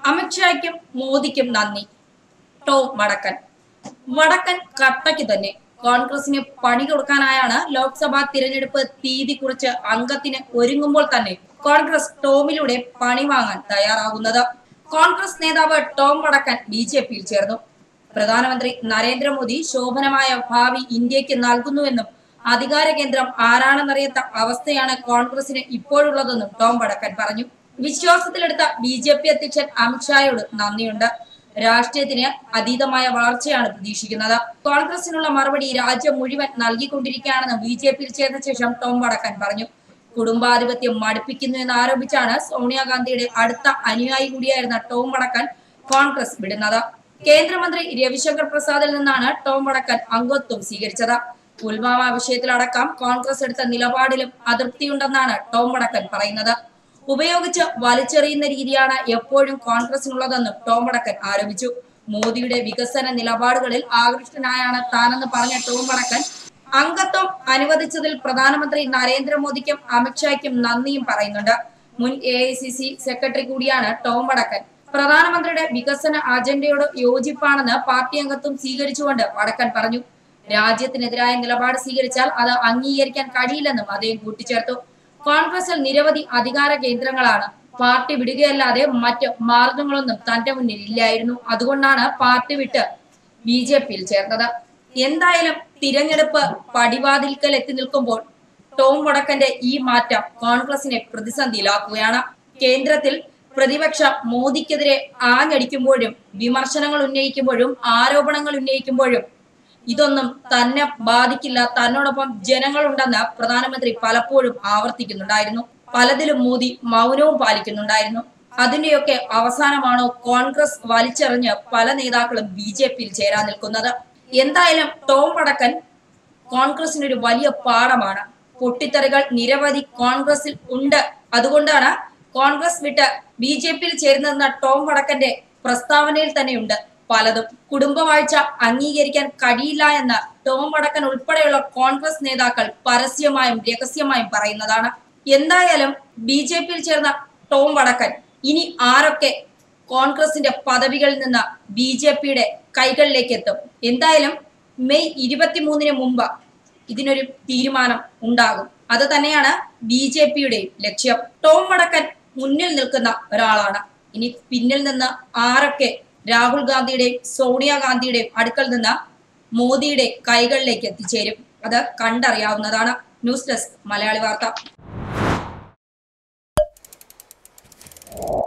അമിത്ഷായ്ക്കും മോദിക്കും നന്ദി ടോം വടക്കൻ വടക്കൻ കട്ടയ്ക്ക് തന്നെ കോൺഗ്രസിന് പണി കൊടുക്കാനായാണ് ലോക്സഭാ തിരഞ്ഞെടുപ്പ് തീയതി കുറിച്ച് അംഗത്തിന് ഒരുങ്ങുമ്പോൾ തന്നെ കോൺഗ്രസ് ടോമിലൂടെ പണി വാങ്ങാൻ തയ്യാറാകുന്നത് കോൺഗ്രസ് നേതാവ് ടോം വടക്കൻ ബി ജെ പിയിൽ ചേർന്നു പ്രധാനമന്ത്രി നരേന്ദ്രമോദി ശോഭനമായ ഭാവി ഇന്ത്യക്ക് നൽകുന്നുവെന്നും അധികാര കേന്ദ്രം ആരാണെന്നറിയാത്ത അവസ്ഥയാണ് കോൺഗ്രസിന് ഇപ്പോഴുള്ളതെന്നും ടോം വടക്കൻ പറഞ്ഞു വിശ്വാസത്തിലെടുത്ത ബി ജെ പി അധ്യക്ഷൻ അമിത്ഷായോട് നന്ദിയുണ്ട് രാഷ്ട്രീയത്തിന് അതീതമായ വളർച്ചയാണ് പ്രതീക്ഷിക്കുന്നത് കോൺഗ്രസിനുള്ള മറുപടി രാജ്യം മുഴുവൻ നൽകിക്കൊണ്ടിരിക്കുകയാണെന്ന് ബി ജെ പിയിൽ ചേർന്ന ശേഷം ടോം വടക്കൻ പറഞ്ഞു കുടുംബാധിപത്യം മടുപ്പിക്കുന്നു എന്ന് ആരോപിച്ചാണ് സോണിയാഗാന്ധിയുടെ അടുത്ത അനുയായി കൂടിയായിരുന്ന ടോം വടക്കൻ കോൺഗ്രസ് വിടുന്നത് കേന്ദ്രമന്ത്രി രവിശങ്കർ പ്രസാദിൽ നിന്നാണ് ടോം വടക്കൻ അംഗത്വം സ്വീകരിച്ചത് പുൽവാമ വിഷയത്തിലടക്കം കോൺഗ്രസ് എടുത്ത നിലപാടിലും അതൃപ്തിയുണ്ടെന്നാണ് ടോം വടക്കൻ പറയുന്നത് ഉപയോഗിച്ച് വലിച്ചെറിയുന്ന രീതിയാണ് എപ്പോഴും കോൺഗ്രസിനുള്ളതെന്നും ടോം വടക്കൻ ആരോപിച്ചു മോദിയുടെ വികസന നിലപാടുകളിൽ ആകൃഷ്ടനായാണ് താനെന്ന് പറഞ്ഞ ടോം വടക്കൻ അംഗത്വം അനുവദിച്ചതിൽ പ്രധാനമന്ത്രി നരേന്ദ്രമോദിക്കും അമിത്ഷായ്ക്കും നന്ദിയും പറയുന്നുണ്ട് മുൻ A I C C secretary കൂടിയാണ് ടോം വടക്കൻ പ്രധാനമന്ത്രിയുടെ വികസന അജണ്ടയോട് യോജിപ്പാണെന്ന് പാർട്ടി അംഗത്വം സ്വീകരിച്ചുകൊണ്ട് വടക്കൻ പറഞ്ഞു രാജ്യത്തിനെതിരായ നിലപാട് സ്വീകരിച്ചാൽ അത് അംഗീകരിക്കാൻ കഴിയില്ലെന്നും അദ്ദേഹം കൂട്ടിച്ചേർത്തു കോൺഗ്രസിൽ നിരവധി അധികാര കേന്ദ്രങ്ങളാണ് പാർട്ടി വിടുകയല്ലാതെ മറ്റ് മാർഗങ്ങളൊന്നും തന്റെ മുന്നിൽ ഇല്ലായിരുന്നു അതുകൊണ്ടാണ് പാർട്ടി വിട്ട് ബി ജെ പിയിൽ ചേർന്നത് എന്തായാലും തിരഞ്ഞെടുപ്പ് പടിവാതിൽക്കൽ എത്തി നിൽക്കുമ്പോൾ ടോം വടക്കന്റെ ഈ മാറ്റം കോൺഗ്രസിനെ പ്രതിസന്ധിയിലാക്കുകയാണ് കേന്ദ്രത്തിൽ പ്രതിപക്ഷം മോദിക്കെതിരെ ആഞ്ഞടിക്കുമ്പോഴും വിമർശനങ്ങൾ ഉന്നയിക്കുമ്പോഴും ആരോപണങ്ങൾ ഉന്നയിക്കുമ്പോഴും ഇതൊന്നും തന്നെ ബാധിക്കില്ല തന്നോടൊപ്പം ജനങ്ങളുണ്ടെന്ന് പ്രധാനമന്ത്രി പലപ്പോഴും ആവർത്തിക്കുന്നുണ്ടായിരുന്നു പലതിലും മോദി മൗനവും പാലിക്കുന്നുണ്ടായിരുന്നു അതിന്റെയൊക്കെ അവസാനമാണോ കോൺഗ്രസ് വലിച്ചെറിഞ്ഞ് പല നേതാക്കളും ബി ജെ പിയിൽ ചേരാൻ നിൽക്കുന്നത് എന്തായാലും ടോം വടക്കൻ കോൺഗ്രസിനൊരു വലിയ പാഠമാണ് പൊട്ടിത്തെറികൾ നിരവധി കോൺഗ്രസിൽ ഉണ്ട് അതുകൊണ്ടാണ് കോൺഗ്രസ് വിട്ട് ബി ജെ പിയിൽ ചേരുന്നതെന്ന ടോം വടക്കന്റെ പ്രസ്താവനയിൽ തന്നെയുണ്ട് പലതും കുടുംബവാഴ്ച അംഗീകരിക്കാൻ കഴിയില്ല എന്ന് ടോം വടക്കൻ ഉൾപ്പെടെയുള്ള കോൺഗ്രസ് നേതാക്കൾ പരസ്യമായും രഹസ്യമായും പറയുന്നതാണ് എന്തായാലും ബി ജെ പിയിൽ ചേർന്ന ടോം വടക്കൻ ഇനി ആരൊക്കെ കോൺഗ്രസിന്റെ പദവികളിൽ നിന്ന് ബി ജെ പിയുടെ കൈകളിലേക്ക് എത്തും എന്തായാലും മെയ് ഇരുപത്തിമൂന്നിന് മുമ്പ് ഇതിനൊരു തീരുമാനം ഉണ്ടാകും അത് തന്നെയാണ് ബി ജെ പിയുടെയും ലക്ഷ്യം ടോം വടക്കൻ മുന്നിൽ നിൽക്കുന്ന ഒരാളാണ് ഇനി പിന്നിൽ നിന്ന് ആരൊക്കെ രാഹുൽ ഗാന്ധിയുടെയും സോണിയാഗാന്ധിയുടെയും അടുക്കൽ നിന്ന് മോദിയുടെ കൈകളിലേക്ക് എത്തിച്ചേരും അത് കണ്ടറിയാവുന്നതാണ് ന്യൂസ് ഡെസ്ക് മലയാളി വാർത്ത